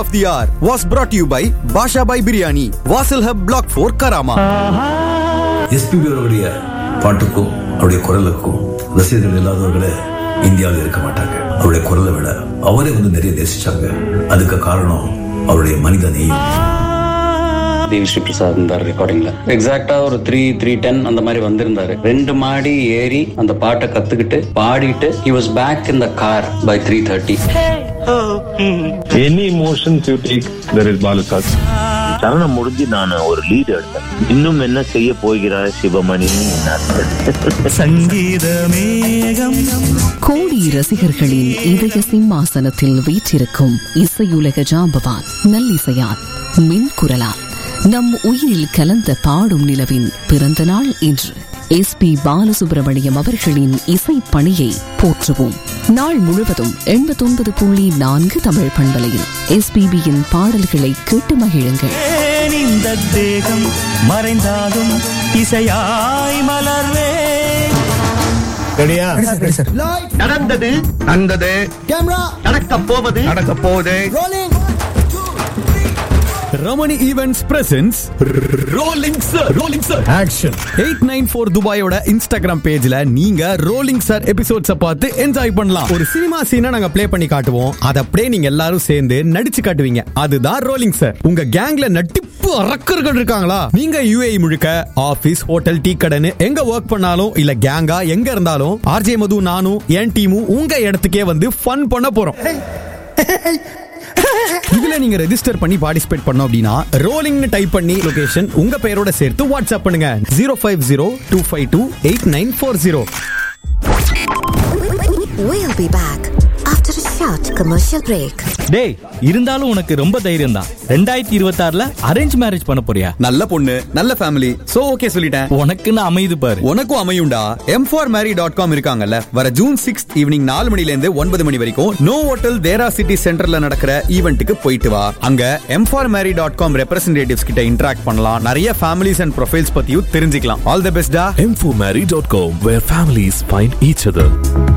of the hour was brought to you by Basha Bhai Biryani, Vasil Hub Block 4 Karama. SPB அவருடைய பாட்டுக்கும் அவருடைய குரலுக்கும் ரசிகர்கள் இல்லாதவர்களே இந்தியாவில் இருக்க மாட்டாங்க அவருடைய குரலை விட அவரே வந்து நிறைய நேசிச்சாங்க அதுக்கு காரணம் அவருடைய மனித நேயம் தேவி ஸ்ரீ பிரசாத் இருந்தார் ரெக்கார்டிங்ல எக்ஸாக்டா ஒரு த்ரீ த்ரீ டென் அந்த மாதிரி வந்திருந்தாரு ரெண்டு மாடி ஏறி அந்த பாட்டை கத்துக்கிட்டு பாடிட்டு he was back in the car by three thirty any emotions you take there is பாலுசாத் சரணம் முடிஞ்சு நான் ஒரு லீட் எடுத்தேன் இன்னும் என்ன செய்ய போகிறார் சிவமணி கோடி ரசிகர்களின் இதய சிம்மாசனத்தில் வீற்றிருக்கும் இசையுலக ஜாம்பவான் நல்லிசையான் மின் குரலால் நம் உயிரில் கலந்த பாடும் நிலவின் பிறந்த நாள் இன்று எஸ் பி பாலசுப்ரமணியம் அவர்களின் இசை பணியை போற்றுவோம் நாள் முழுவதும் எண்பத்தொன்பது புள்ளி நான்கு தமிழ் பண்பலையில் எஸ்பிபியின் பாடல்களை கேட்டு மகிழுங்கள் இந்த தேகம் மறைந்தாலும் இசையாய் மலர்வே நடந்தது நடந்தது நடக்க போவது நடக்க போவது Ramani Events presents Rolling Sir, Rolling Sir. Action 894 துபாயோட இன்ஸ்டாகிராம் பேஜ்ல நீங்க ரோலிங் சார் எபிசோட்ஸ பார்த்து என்ஜாய் பண்ணலாம் ஒரு சினிமா சீனை நாங்க ப்ளே பண்ணி காட்டுவோம் அத அப்படியே நீங்க எல்லாரும் சேர்ந்து நடிச்சு காட்டுவீங்க அதுதான் ரோலிங் சார் உங்க கேங்ல நட்டிப்பு அரக்கர்கள் இருக்காங்களா நீங்க யுஏஇ முழுக்க ஆபீஸ் ஹோட்டல் டீ கடைன்னு எங்க ஒர்க் பண்ணாலும் இல்ல கேங்கா எங்க இருந்தாலும் ஆர்ஜே மது நானும் என் டீமும் உங்க இடத்துக்கே வந்து ஃபன் பண்ண போறோம் இதுல நீங்க ரெஜிஸ்டர் பண்ணி பார்ட்டிசிபேட் பண்ணோம் அப்படின்னா ரோலிங்னு டைப் பண்ணி லொகேஷன் உங்க பெயரோட சேர்த்து வாட்ஸ்அப் பண்ணுங்க zero five zero two five two eight nine four zero We'll be back after a short commercial break. டேய் இருந்தாலும் உனக்கு ரொம்ப தைரியம் தான் ரெண்டாயிரத்தி இருபத்தி ஆறுல அரேஞ்ச் மேரேஜ் பண்ண போறியா நல்ல பொண்ணு நல்ல ஃபேமிலி சோ ஓகே சொல்லிட்டேன் உனக்குன்னு அமையுது பாரு உனக்கும் அமையும்டா M for Marry dot com இருக்காங்கல்ல வர ஜூன் சிக்ஸ் ஈவினிங் நாலு மணில இருந்து ஒன்பது மணி வரைக்கும் நோ ஹோட்டல் தேரா சிட்டி சென்டர்ல நடக்கிற ஈவெண்ட்டுக்கு போயிட்டு வா அங்க M for Marry dot com representatives கிட்ட இன்டராக்ட் பண்ணலாம் நிறைய ஃபேமிலிஸ் அண்ட் ப்ரொஃபைல்ஸ் பத்தியும் தெரிஞ்சுக்கலாம் ஆல் தி பெஸ்டா m4marry.com where families find each other